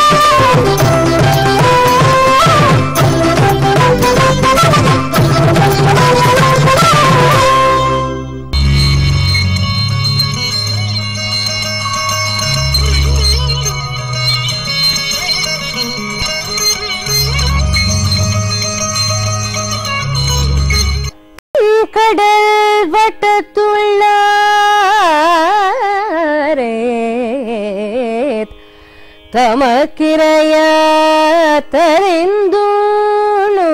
கடல் வட்டத்துள்ளாரே தமக்கிரைய தரிந்துணு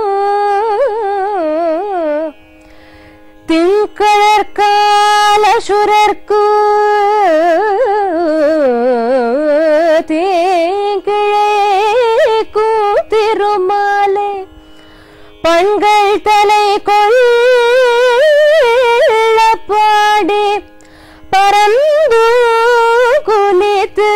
திங்கழற்காலசுரர்க்கு தீங்கிழே கூத்திருமாலே பண்கள் தலை கொள்ள பாடி பரந்து குனித்து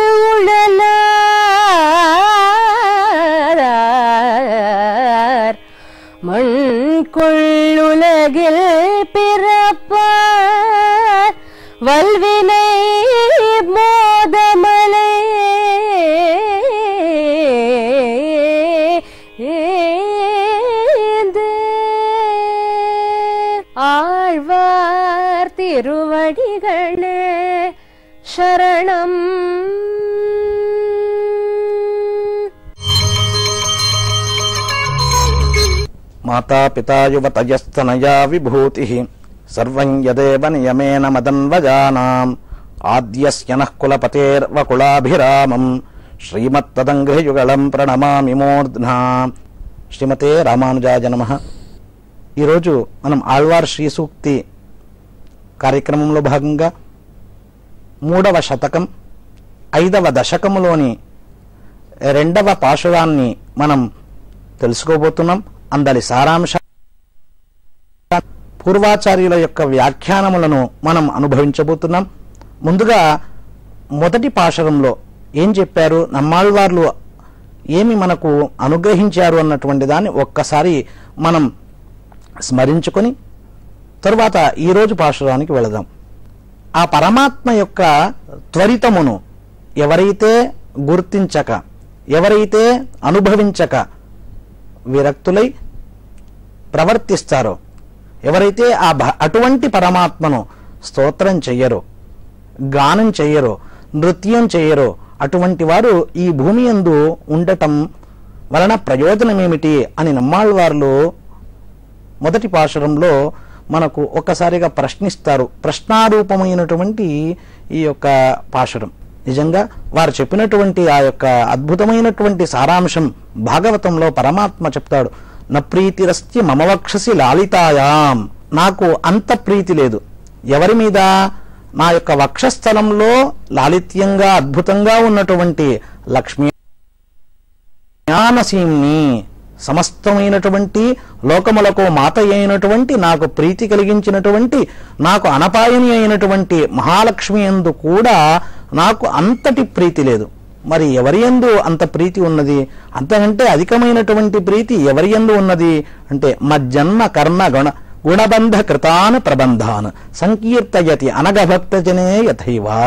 உழலார் மண் கொள்ளுலகில் பிறப்பார் வல்வினை மோதமலை ஏந்து ஆழ்வார் திருவடிகளே சரணம் మాతాపితాయువతయస్తనయా విభూతి సర్వం యదేవ నియమేన మదన్వజానాం ఆద్యస్య నః కులపతేర్వకులాభిరామం శ్రీమత్తదంగ్రయుగళం ప్రణమామి మూర్ధ్నా శ్రీమతే రామానుజాయ నమ ఈరోజు మనం ఆళ్వార్ శ్రీ సూక్తి కార్యక్రమంలో భాగంగా మూడవ శతకం ఐదవ దశకములోని రెండవ పాశురాన్ని మనం తెలుసుకోబోతున్నాం అందరి సారాంశ పూర్వాచార్యుల యొక్క వ్యాఖ్యానములను మనం అనుభవించబోతున్నాం ముందుగా మొదటి పాశరంలో ఏం చెప్పారు నమ్మాళ్వార్లు ఏమి మనకు అనుగ్రహించారు అన్నటువంటి దాన్ని ఒక్కసారి మనం స్మరించుకొని తరువాత ఈరోజు పాశురానికి వెళదాం ఆ పరమాత్మ యొక్క త్వరితమును ఎవరైతే గుర్తించక ఎవరైతే అనుభవించక విరక్తులై ప్రవర్తిస్తారో ఎవరైతే ఆ భ- అటువంటి పరమాత్మను స్తోత్రం చెయ్యరో గానం చెయ్యరో నృత్యం చెయ్యరో అటువంటి వారు ఈ భూమి యందు ఉండటం వలన ప్రయోజనమేమిటి అని నమ్మాళ్ళవార్లు మొదటి పాశురంలో మనకు ఒక్కసారిగా ప్రశ్నిస్తారు ప్రశ్నారూపమైనటువంటి ఈ యొక్క పాశురం నిజంగా వారు చెప్పినటువంటి ఆ యొక్క అద్భుతమైనటువంటి సారాంశం భాగవతంలో పరమాత్మ చెప్తాడు న ప్రీతిరస్తి మమ వక్షసి లాలితాయాం నాకు అంత ప్రీతి లేదు ఎవరి మీద నా యొక్క వక్షస్థలంలో లాలిత్యంగా అద్భుతంగా ఉన్నటువంటి లక్ష్మీ జ్ఞానసీమ్ని సమస్తమైనటువంటి లోకములకు మాత అయినటువంటి నాకు ప్రీతి కలిగించినటువంటి నాకు అనపాయని అయినటువంటి మహాలక్ష్మి ఎందు కూడా నాకు అంతటి ప్రీతి లేదు మరి ఎవరి యందు అంత ప్రీతి ఉన్నది అంతకంటే అధికమైనటువంటి ప్రీతి ఎవరి యందు ఉన్నది అంటే మజ్జన్మ కర్మ గుణ గుణబంధ కృతాన్ ప్రబంధాన్ సంకీర్తయతి అనగభక్తజనే యథైవా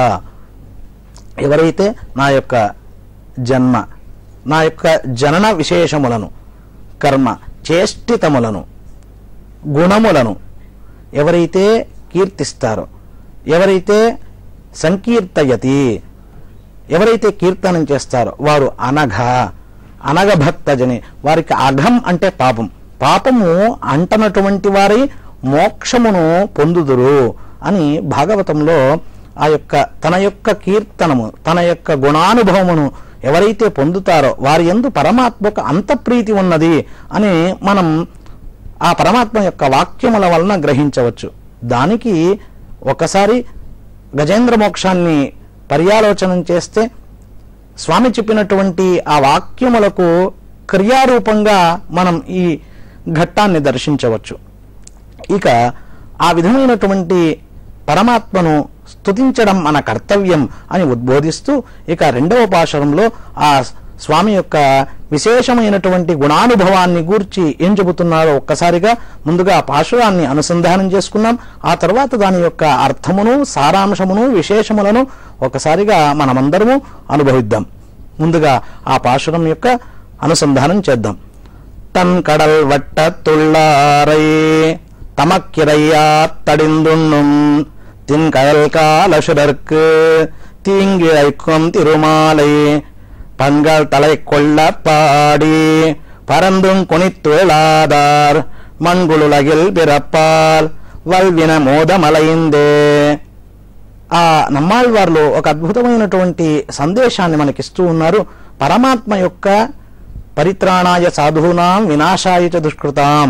ఎవరైతే నా యొక్క జన్మ నా యొక్క జనన విశేషములను కర్మ చేష్టితములను గుణములను ఎవరైతే కీర్తిస్తారో ఎవరైతే సంకీర్తయతి ఎవరైతే కీర్తనం చేస్తారో వారు అనఘ అనగభక్తజని వారికి అఘం అంటే పాపం పాపము అంటనటువంటి వారి మోక్షమును పొందుదురు అని భాగవతంలో ఆ యొక్క తన యొక్క కీర్తనము తన యొక్క గుణానుభవమును ఎవరైతే పొందుతారో వారి ఎందు పరమాత్మకు అంత ప్రీతి ఉన్నది అని మనం ఆ పరమాత్మ యొక్క వాక్యముల వలన గ్రహించవచ్చు దానికి ఒకసారి గజేంద్ర మోక్షాన్ని పర్యాలోచనం చేస్తే స్వామి చెప్పినటువంటి ఆ వాక్యములకు క్రియారూపంగా మనం ఈ ఘట్టాన్ని దర్శించవచ్చు ఇక ఆ విధమైనటువంటి పరమాత్మను స్తుతించడం మన కర్తవ్యం అని ఉద్బోధిస్తూ ఇక రెండవ పాశరంలో ఆ స్వామి యొక్క విశేషమైనటువంటి గుణానుభవాన్ని గూర్చి ఏం చెబుతున్నారో ఒక్కసారిగా ముందుగా ఆ పాశురాన్ని అనుసంధానం చేసుకున్నాం ఆ తర్వాత దాని యొక్క అర్థమును సారాంశమును విశేషములను ఒకసారిగా మనమందరము అనుభవిద్దాం ముందుగా ఆ పాశురం యొక్క అనుసంధానం చేద్దాం தன் கடல் வட்ட துள்ளாரை தமக்கிரையா தடிந்துண்ணும் தின்கடல் காலசுரர்க்கு தீங்கிழைக்கும் திருமாலை பண்கள் தலை கொள்ள பாடி பரந்தும் குனித்துழாதார் மண்குளுலகில் பிறப்பால் వల్విన మోదమలైందే ఆ నమ్మాళ్వార్లు ఒక అద్భుతమైనటువంటి సందేశాన్ని మనకిస్తూ ఉన్నారు పరమాత్మ యొక్క పరిత్రాణాయ సాధూనాం వినాశాయ చ దుష్కృతాం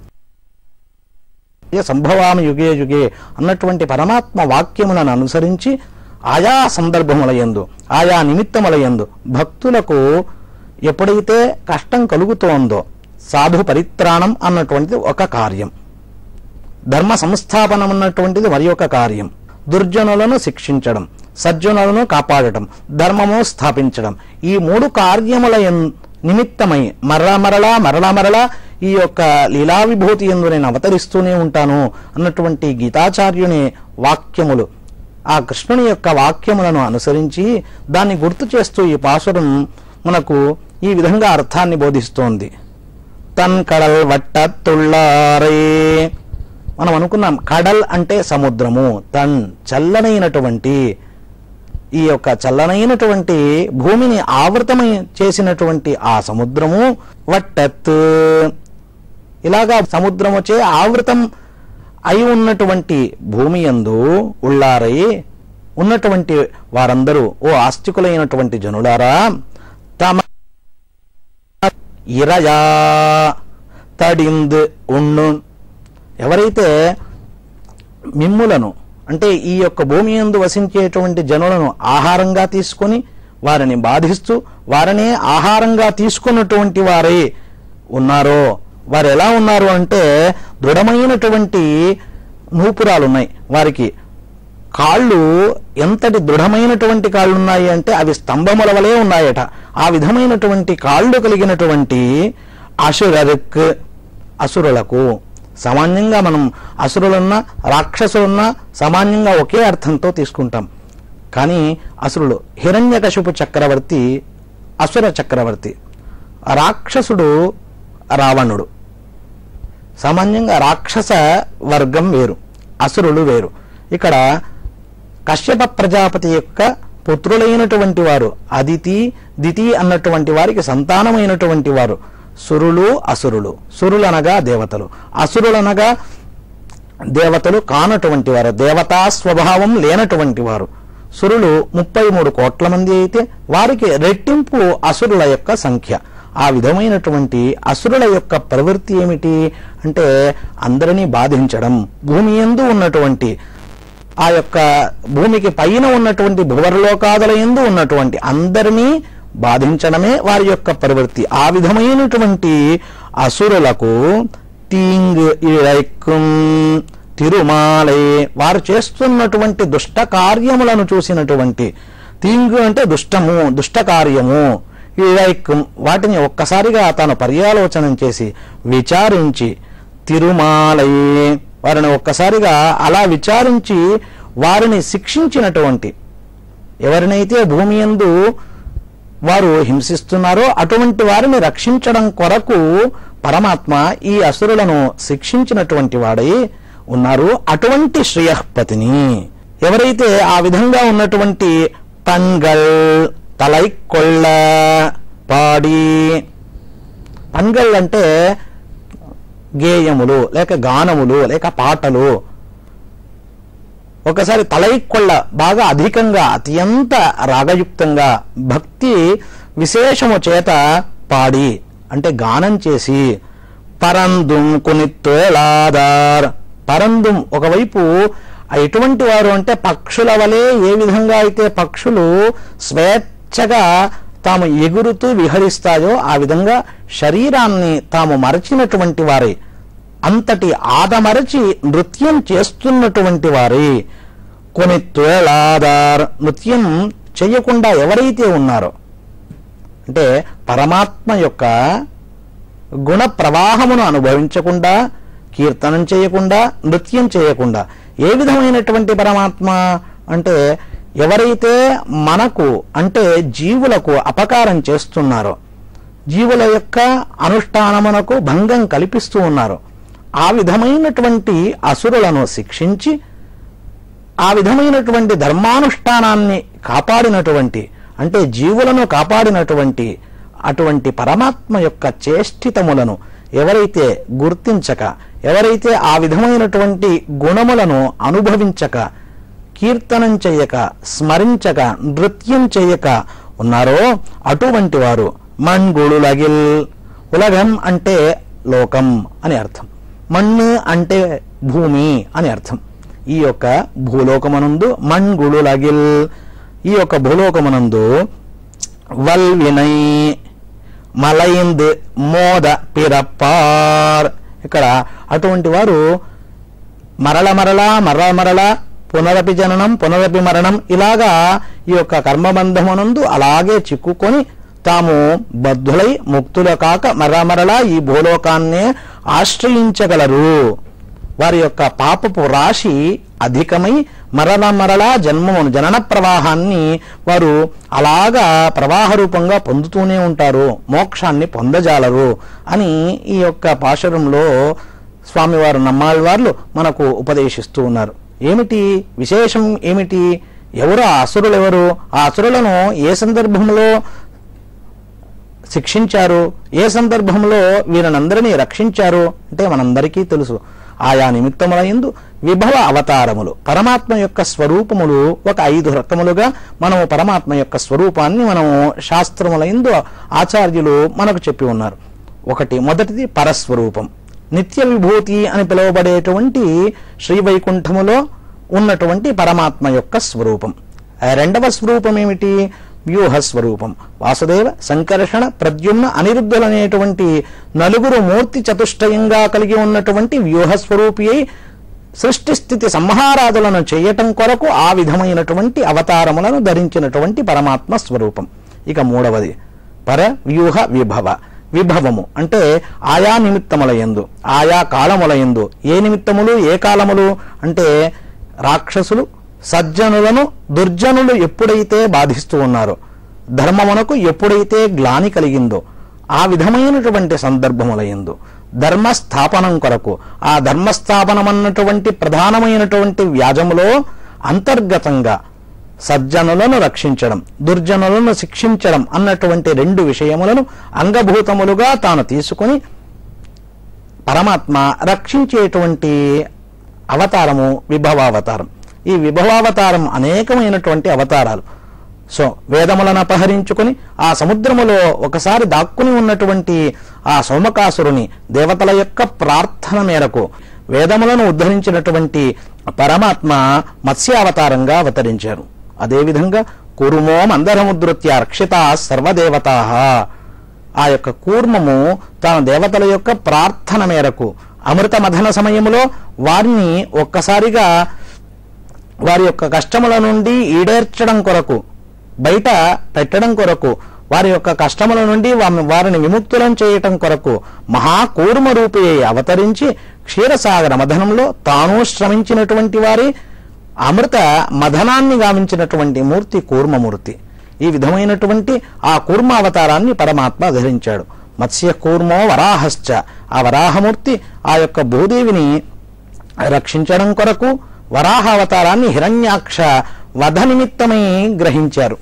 ఏ సంభవామి యుగే యుగే అన్నటువంటి పరమాత్మ వాక్యములను అనుసరించి ఆయా సందర్భములయందు ఆయా నిమిత్తములయందు భక్తులకు ఎప్పుడైతే కష్టం కలుగుతోందో సాధు పరిత్రాణం అన్నటువంటిది ఒక కార్యం ధర్మ సంస్థాపనం అన్నటువంటిది మరి ఒక కార్యం దుర్జనులను శిక్షించడం సజ్జనులను కాపాడటం ధర్మము స్థాపించడం ఈ మూడు కార్యముల ఎన్- నిమిత్తమై మరలా మరలా మరలా మరలా ఈ యొక్క లీలా విభూతి ఎందు నేను అవతరిస్తూనే ఉంటాను అన్నటువంటి గీతాచార్యుని వాక్యములు ఆ కృష్ణుని యొక్క వాక్యములను అనుసరించి దాన్ని గుర్తు చేస్తూ ఈ పాసురం మనకు ఈ విధంగా అర్థాన్ని బోధిస్తోంది తన్ కడల్ వట్ట తుళ్ళారే మనం అనుకున్నాం కడల్ అంటే సముద్రము తన్ చల్లనైనటువంటి ఈ యొక్క చల్లనైనటువంటి భూమిని ఆవృతమై చేసినటువంటి ఆ సముద్రము వట్టత్ ఇలాగా సముద్రముచే ఆవృతం అయి ఉన్నటువంటి భూమి యందు ఉళ్ళారై ఉన్నటువంటి వారందరూ ఓ ఆస్తికులైనటువంటి జనులారా తమ ఇరయా తడింద్ ఉండు ఎవరైతే మిమ్ములను అంటే ఈ యొక్క భూమి యందు వసించేటువంటి జనులను ఆహారంగా తీసుకొని వారిని బాధిస్తూ వారినే ఆహారంగా తీసుకున్నటువంటి వారే ఉన్నారో వారు ఎలా ఉన్నారు అంటే దృఢమైనటువంటి నూపురాలు ఉన్నాయి వారికి కాళ్ళు ఎంతటి దృఢమైనటువంటి కాళ్ళు ఉన్నాయి అంటే అవి స్తంభముల వలె ఉన్నాయట ఆ విధమైనటువంటి కాళ్ళు కలిగినటువంటి అసురరుక్ అసురులకు సామాన్యంగా మనం అసురులున్నా రాక్షసులున్నా సామాన్యంగా ఒకే అర్థంతో తీసుకుంటాం కానీ అసురులు హిరణ్యకశిపు చక్రవర్తి అసుర చక్రవర్తి రాక్షసుడు రావణుడు సామాన్యంగా రాక్షస వర్గం వేరు అసురులు వేరు ఇక్కడ కశ్యప ప్రజాపతి యొక్క పుత్రులైనటువంటి వారు అదితి దితి అన్నటువంటి వారికి సంతానమైనటువంటి వారు సురులు అసురులు సురులనగా దేవతలు అసురులనగా దేవతలు కానటువంటి వారు దేవతా స్వభావం లేనటువంటి వారు సురులు ముప్పై మూడు కోట్ల మంది అయితే వారికి రెట్టింపు అసురుల యొక్క సంఖ్య ఆ విధమైనటువంటి అసురుల యొక్క ప్రవృత్తి ఏమిటి అంటే అందరినీ బాధించడం భూమి ఎందు ఉన్నటువంటి ఆ యొక్క భూమికి పైన ఉన్నటువంటి భువర్లోకాదుల ఎందు ఉన్నటువంటి అందరినీ బాధించడమే వారి యొక్క ప్రవృత్తి ఆ విధమైనటువంటి అసురులకు తీంగ్ ఇழைக்கும் తిరుమాలే వారు చేస్తున్నటువంటి దుష్ట కార్యములను చూసినటువంటి తీంగు అంటే దుష్టము దుష్ట కార్యము ఇழைக்கும் వాటిని ఒక్కసారిగా తాను పర్యాలోచనం చేసి విచారించి తిరుమాలయే వారిని ఒక్కసారిగా అలా విచారించి వారిని శిక్షించినటువంటి ఎవరినైతే భూమి యందు వారు హింసిస్తున్నారో అటువంటి వారిని రక్షించడం కొరకు పరమాత్మ ఈ అసురులను శిక్షించినటువంటి వాడై ఉన్నారు అటువంటి శ్రేయఃపతిని ఎవరైతే ఆ విధంగా ఉన్నటువంటి పన్గల్ తలైకొళ్ళ పాడి పన్గల్ అంటే గేయములు లేక గానములు లేక పాటలు ఒకసారి తలైకొళ్ళ బాగా అధికంగా అత్యంత రాగయుక్తంగా భక్తి విశేషము చేత పాడి అంటే గానం చేసి పరందుం కొనిత్తోళాదార్ పరందుం ఒకవైపు ఎటువంటి వారు అంటే పక్షుల వలె ఏ విధంగా అయితే పక్షులు స్వేచ్ఛగా తాము ఎగురుతూ విహరిస్తాయో ఆ విధంగా శరీరాన్ని తాము మరచినటువంటి వారే అంతటి ఆదమరచి నృత్యం చేస్తున్నటువంటి వారే కొన్ని తోళాదార్ నృత్యం చేయకుండా ఎవరైతే ఉన్నారో అంటే పరమాత్మ యొక్క గుణ ప్రవాహమును అనుభవించకుండా కీర్తనం చేయకుండా నృత్యం చేయకుండా ఏ విధమైనటువంటి పరమాత్మ అంటే ఎవరైతే మనకు అంటే జీవులకు అపకారం చేస్తున్నారో జీవుల యొక్క అనుష్ఠానమునకు భంగం కల్పిస్తూ ఉన్నారు ఆ విధమైనటువంటి అసురులను శిక్షించి ఆ విధమైనటువంటి ధర్మానుష్ఠానాన్ని కాపాడినటువంటి అంటే జీవులను కాపాడినటువంటి అటువంటి పరమాత్మ యొక్క చేష్టితములను ఎవరైతే గుర్తించక ఎవరైతే ఆ విధమైనటువంటి గుణములను అనుభవించక కీర్తనం చేయక స్మరించక నృత్యం చేయక ఉన్నారో అటువంటి వారు మణ్గుళులగిల్ ఉలగం అంటే లోకం అని అర్థం మణ్ణు అంటే భూమి అని అర్థం ఈ యొక్క భూలోకమనందు మణ్గుళులగిల్ ఈ యొక్క భూలోకమనందు వల్వినై మలైంద్ మోద పిరప్పార్ ఇక్కడ అటువంటి వారు మరల మరల మరల మరల పునరపి జననం పునరపి మరణం ఇలాగా ఈ యొక్క కర్మబంధమునందు అలాగే చిక్కుకొని తాము బద్ధులై ముక్తుల కాక మరల మరల ఈ భూలోకాన్నే ఆశ్రయించగలరు వారి యొక్క పాపపు రాశి అధికమై మరల మరల జన్మమును జనన ప్రవాహాన్ని వారు అలాగా ప్రవాహ రూపంగా పొందుతూనే ఉంటారు మోక్షాన్ని పొందజాలరు అని ఈ యొక్క పాశురంలో స్వామివారు నమ్మాళ్ళవార్లు మనకు ఉపదేశిస్తూ ఉన్నారు ఏమిటి విశేషం ఏమిటి ఎవరు ఆ అసురులు ఎవరు ఆ అసురులను ఏ సందర్భంలో శిక్షించారు ఏ సందర్భంలో వీరినందరినీ రక్షించారు అంటే మనందరికీ తెలుసు ఆయా నిమిత్తముల యందు విభవ అవతారములు పరమాత్మ యొక్క స్వరూపములు ఒక ఐదు రకములుగా మనము పరమాత్మ యొక్క స్వరూపాన్ని మనము శాస్త్రముల యందు ఆచార్యులు మనకు చెప్పి ఉన్నారు ఒకటి మొదటిది పరస్వరూపం నిత్య విభూతి అని పిలువబడేటువంటి శ్రీవైకుంఠములో ఉన్నటువంటి పరమాత్మ యొక్క స్వరూపం ఆ రెండవ స్వరూపం ఏమిటి వ్యూహ స్వరూపం వాసుదేవ సంకర్షణ ప్రద్యుమ్న అనిరుద్ధులనేటువంటి నలుగురు మూర్తి చతుష్టయంగా కలిగి ఉన్నటువంటి వ్యూహ స్వరూపి అయి సృష్టి స్థితి సంహారాదులను చేయటం కొరకు ఆ విధమైనటువంటి అవతారములను ధరించినటువంటి పరమాత్మ స్వరూపం ఇక మూడవది పర వ్యూహ విభవ విభవము అంటే ఆయా నిమిత్తముల యందు ఆయా కాలముల యందు ఏ నిమిత్తములు ఏ కాలములు అంటే రాక్షసులు సజ్జనులను దుర్జనులు ఎప్పుడైతే బాధిస్తూ ఉన్నారో ధర్మమునకు ఎప్పుడైతే గ్లాని కలిగిందో ఆ విధమైనటువంటి సందర్భముల యందు ధర్మస్థాపనం కొరకు ఆ ధర్మస్థాపనమన్నటువంటి ప్రధానమైనటువంటి వ్యాజములో అంతర్గతంగా సజ్జనులను రక్షించడం దుర్జనులను శిక్షించడం అన్నటువంటి రెండు విషయములను అంగభూతములుగా తాను తీసుకొని పరమాత్మ రక్షించేటువంటి అవతారము విభవావతారం ఈ విభవావతారం అనేకమైనటువంటి అవతారాలు సో వేదములను అపహరించుకుని ఆ సముద్రములో ఒకసారి దాక్కుని ఉన్నటువంటి ఆ సోమకాసురుని దేవతల యొక్క ప్రార్థన మేరకు వేదములను ఉద్ధరించినటువంటి పరమాత్మ మత్స్యావతారంగా అవతరించారు అదేవిధంగా కురుమో మందరముద్రుత్య రక్షిత సర్వదేవతా ఆ యొక్క కూర్మము తాను దేవతల యొక్క ప్రార్థన మేరకు అమృత మథన సమయములో వారిని ఒక్కసారిగా వారి యొక్క కష్టముల నుండి ఈడేర్చడం కొరకు బయట పెట్టడం కొరకు వారి యొక్క కష్టముల నుండి వా- వారిని విముక్తులను చేయటం కొరకు మహాకూర్మ రూపి అయి అవతరించి క్షీరసాగర మథనంలో తాను శ్రమించినటువంటి వారి అమృత మథనాన్ని గావించినటువంటి మూర్తి కూర్మమూర్తి ఈ విధమైనటువంటి ఆ కూర్మ అవతారాన్ని పరమాత్మ ధరించాడు మత్స్య కూర్మో వరాహశ్చ ఆ వరాహమూర్తి ఆ యొక్క భూదేవిని రక్షించడం కొరకు వరాహ అవతారాన్ని హిరణ్యాక్ష వధ నిమిత్తమై గ్రహించారు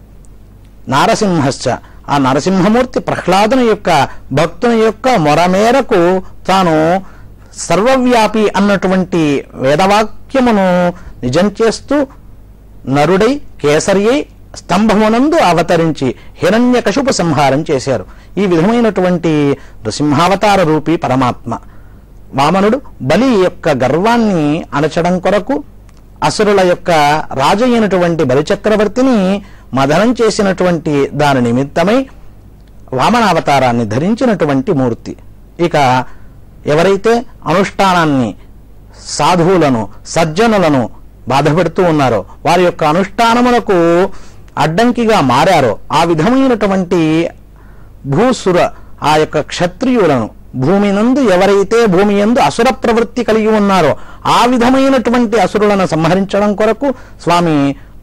నారసింహశ్చ ఆ నరసింహమూర్తి ప్రహ్లాదుని యొక్క భక్తుని యొక్క మొర మేరకు తాను సర్వవ్యాపి అన్నటువంటి వేదవాక్యమును నిజం చేస్తూ నరుడై కేసరియై స్తంభమునందు అవతరించి హిరణ్యకశుపు సంహారం చేశారు ఈ విధమైనటువంటి నృసింహావతార రూపి పరమాత్మ వామనుడు బలి యొక్క గర్వాన్ని అణచడం కొరకు అసురుల యొక్క రాజు అయినటువంటి బలిచక్రవర్తిని మదనం చేసినటువంటి దాని నిమిత్తమై వామనావతారాన్ని ధరించినటువంటి మూర్తి ఇక ఎవరైతే అనుష్ఠానాన్ని సాధువులను సజ్జనులను బాధపెడుతూ ఉన్నారో వారి యొక్క అనుష్ఠానములకు అడ్డంకిగా మారారో ఆ విధమైనటువంటి భూసుర ఆ యొక్క క్షత్రియులను భూమి నందు ఎవరైతే భూమి యందు అసుర ప్రవృత్తి కలిగి ఉన్నారో ఆ విధమైనటువంటి అసురులను సంహరించడం కొరకు స్వామి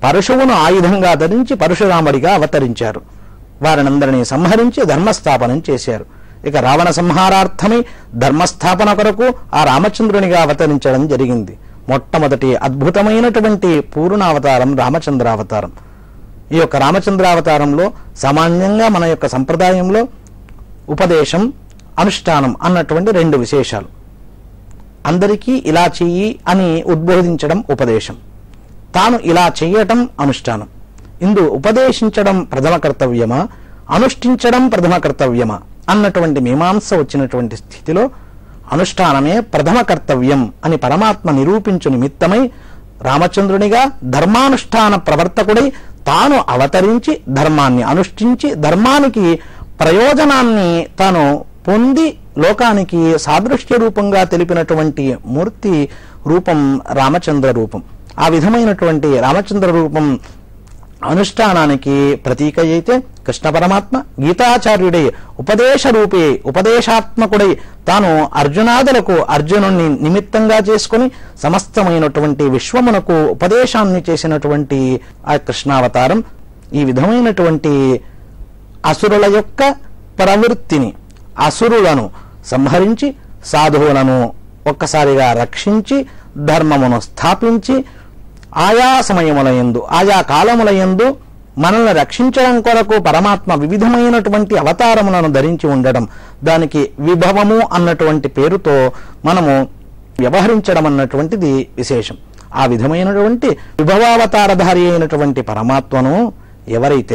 పరశువును ఆయుధంగా ధరించి పరశురాముడిగా అవతరించారు వారినందరినీ సంహరించి ధర్మస్థాపనం చేశారు ఇక రావణ సంహారార్థమై ధర్మస్థాపన కొరకు ఆ రామచంద్రునిగా అవతరించడం జరిగింది మొట్టమొదటి అద్భుతమైనటువంటి పూర్ణావతారం రామచంద్రావతారం ఈ యొక్క రామచంద్రావతారంలో సామాన్యంగా మన యొక్క సంప్రదాయంలో ఉపదేశం అనుష్ఠానం అన్నటువంటి రెండు విశేషాలు అందరికీ ఇలా చెయ్యి అని ఉద్బోధించడం ఉపదేశం తాను ఇలా చెయ్యటం అనుష్ఠానం ఇందు ఉపదేశించడం ప్రథమ కర్తవ్యమా అనుష్ఠించడం ప్రథమ కర్తవ్యమా అన్నటువంటి మీమాంస వచ్చినటువంటి స్థితిలో అనుష్ఠానమే ప్రథమ కర్తవ్యం అని పరమాత్మ నిరూపించు నిమిత్తమై రామచంద్రునిగా ధర్మానుష్ఠాన ప్రవర్తకుడై తాను అవతరించి ధర్మాన్ని అనుష్ఠించి ధర్మానికి ప్రయోజనాన్ని తాను పొంది లోకానికి సాదృశ్య రూపంగా తెలిపినటువంటి మూర్తి రూపం రామచంద్ర రూపం ఆ విధమైనటువంటి రామచంద్ర రూపం అనుష్ఠానానికి ప్రతీక అయితే కృష్ణ పరమాత్మ గీతాచార్యుడై ఉపదేశ రూపే ఉపదేశాత్మకుడై తాను అర్జునాదులకు అర్జునుణ్ణి నిమిత్తంగా చేసుకుని సమస్తమైనటువంటి విశ్వమునకు ఉపదేశాన్ని చేసినటువంటి ఆ కృష్ణావతారం ఈ విధమైనటువంటి అసురుల యొక్క ప్రవృత్తిని అసురులను సంహరించి సాధువులను ఒక్కసారిగా రక్షించి ధర్మమును స్థాపించి ఆయా సమయముల యందు ఆయా కాలముల యందు మనల్ని రక్షించడం కొరకు పరమాత్మ వివిధమైనటువంటి అవతారములను ధరించి ఉండడం దానికి విభవము అన్నటువంటి పేరుతో మనము వ్యవహరించడం అన్నటువంటిది విశేషం ఆ విధమైనటువంటి విభవావతారధారి అయినటువంటి పరమాత్మను ఎవరైతే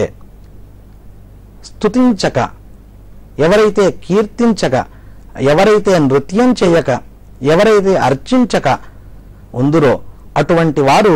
స్తుతించక ఎవరైతే కీర్తించక ఎవరైతే నృత్యం చేయక ఎవరైతే అర్చించక ఉందురో అటువంటి వారు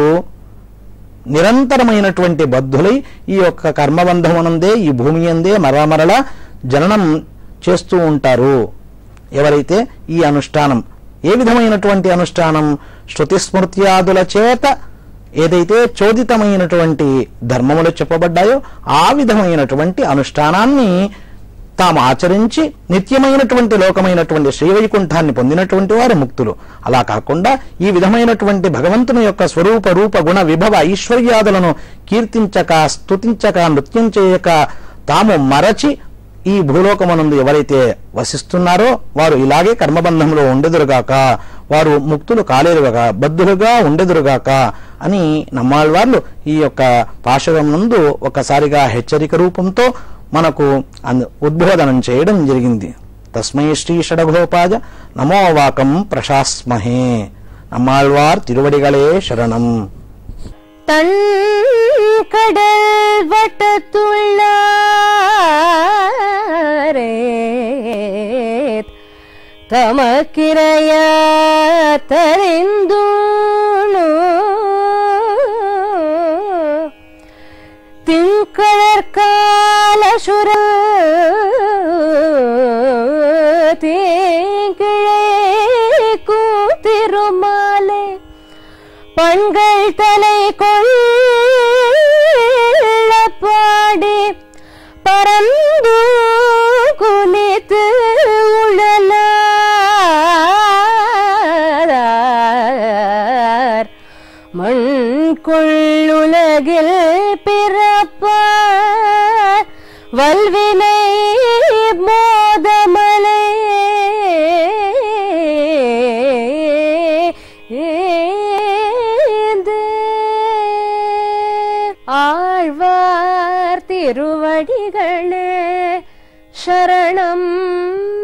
నిరంతరమైనటువంటి బద్ధులై ఈ యొక్క కర్మబంధమునందే ఈ భూమి అందే మరమరల జననం చేస్తూ ఉంటారు ఎవరైతే ఈ అనుష్ఠానం ఏ విధమైనటువంటి అనుష్ఠానం శృతి స్మృత్యాదుల చేత ఏదైతే చోదితమైనటువంటి ధర్మములు చెప్పబడ్డాయో ఆ విధమైనటువంటి అనుష్ఠానాన్ని తాము ఆచరించి నిత్యమైనటువంటి లోకమైనటువంటి శ్రీవైకుంఠాన్ని పొందినటువంటి వారు ముక్తులు అలా కాకుండా ఈ విధమైనటువంటి భగవంతుని యొక్క స్వరూప రూప గుణ విభవ ఐశ్వర్యాదులను కీర్తించక స్తుతించక నృత్యం చేయక తాము మరచి ఈ భూలోకమునందు ఎవరైతే వసిస్తున్నారో వారు ఇలాగే కర్మబంధంలో ఉండెదురుగాక వారు ముక్తులు కాలేరుగాక బద్ధులుగా ఉండెదురుగాక అని నమ్మాళ్ళవార్లు ఈ యొక్క పాశవం నందు ఒకసారిగా హెచ్చరిక రూపంతో మనకు అంద- ఉద్బోధనం చేయడం జరిగింది తస్మై శ్రీ షడగోపాజ నమోవాకం ప్రశాస్మహే நம்மாழ்வார் திருவடிகளே சரணம் தன் கடல் வட்டத்துள்ளாரே தமக்கிரைய தரிந்துணு திங்கழற்கால சுர தீங்கிழே கூத்திருமாலே பண்கள் தலை கொள்ள பாடி பறந்து குனித்து உழலார் மண் கொள்ளுலகில் பிறப்பார் வல்வினை மோதமலை ஏந்து ஆழ்வார் திருவடிகளே சரணம்